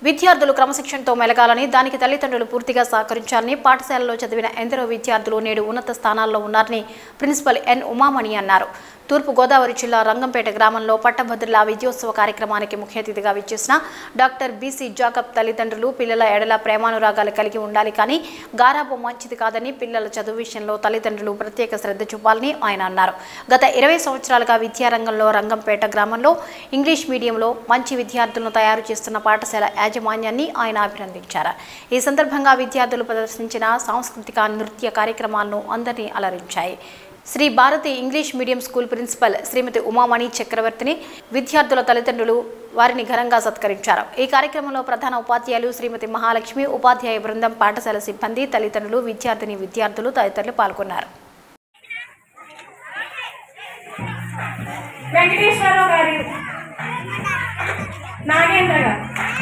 విద్యార్థులు క్రమశిక్షణతో మెలగాలని దానికి తల్లిదండ్రులు పూర్తిగా సహకరించాలని పాఠశాలలో చదివిన ఎందరో విద్యార్థులు నేడు ఉన్నత స్థానాల్లో ఉన్నారని ప్రిన్సిపల్ ఎన్ ఉమామణి అన్నారు తూర్పు గోదావరి జిల్లా రంగంపేట గ్రామంలో పట్టభద్రుల విద్యోత్సవ కార్యక్రమానికి ముఖ్య అతిథిగా విచ్చేసిన డాక్టర్ బీసీ జాకబ్ తల్లిదండ్రులు పిల్లల ఎడల ప్రేమానురాగాలు కలిగి ఉండాలి కానీ గారాబం మంచిది కాదని పిల్లల చదువు విషయంలో తల్లిదండ్రులు ప్రత్యేక శ్రద్ధ చూపాలని ఆయన అన్నారు గత ఇరవై సంవత్సరాలుగా విద్యారంగంలో రంగంపేట గ్రామంలో ఇంగ్లీష్ మీడియంలో మంచి విద్యార్థులను తయారు చేస్తున్న పాఠశాల యాజమాన్యాన్ని ఆయన అభినందించారు ఈ సందర్భంగా విద్యార్థులు ప్రదర్శించిన సాంస్కృతిక నృత్య కార్యక్రమాలను అందరినీ అలరించాయి Shri Bharati English medium school principal Shrimati Umamani చక్రవర్తిని విద్యార్థుల తల్లిదండ్రులు వారిని ఘనంగా సత్కరించారు ఈ కార్యక్రమంలో ప్రధాన ఉపాధ్యాయులు శ్రీమతి మహాలక్ష్మి ఉపాధ్యాయ బృందం పాఠశాల సిబ్బంది తల్లిదండ్రులు విద్యార్థిని విద్యార్థులు తదితరులు పాల్గొన్నారు వెంకటేశ్వరరావు గారి నాగేంద్ర గారు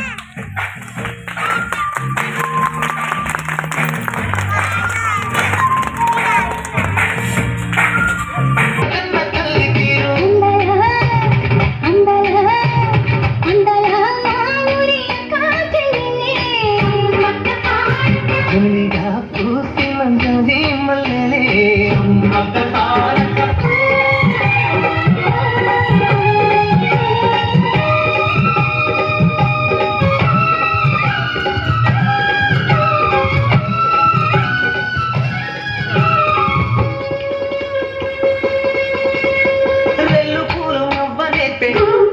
తునిగా పూసినంతది మల్లెలే రెల్లు పూలు నవ్వనేపే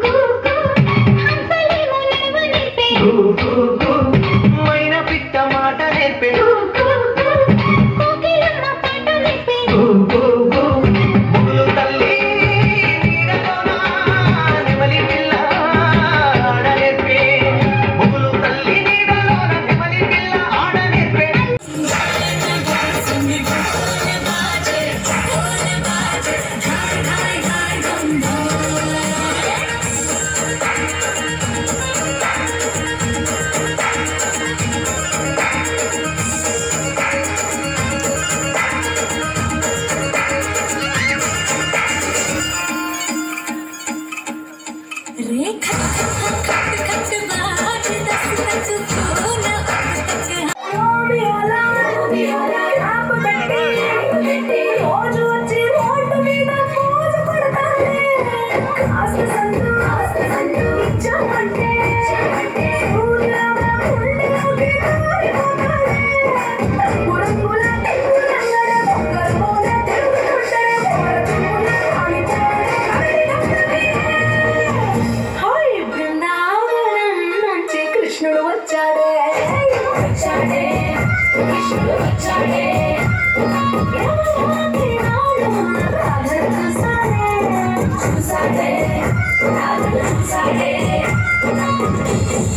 మైన పిట్ట మాట నేర్పే ముగ్గులు తల్లి నీడలోన నెమలి పిల్ల ఆడ నేర్పే ముగ్గులు తల్లి నీడలోన నెమలి పిల్ల ఆడ నేర్పే రోజు వచ్చి రోడ్డు మీద పోజు కొడతానే కాస్త సందు కాస్త సందు ఇచ్చామంటే సూర్యరామ గుండెలోకి కారిపోతానే గురంగుల రంగుల బొంగరు మోన తిరుగుతుంటే బొరచుముల ఆగిపోతే కదిలినట్టనే. హాయ్ బృందావనం నుంచి కృష్ణుడు వచ్చాడే వచ్చాడే కృష్ణుడు వచ్చాడే చూసాడే చూసాడే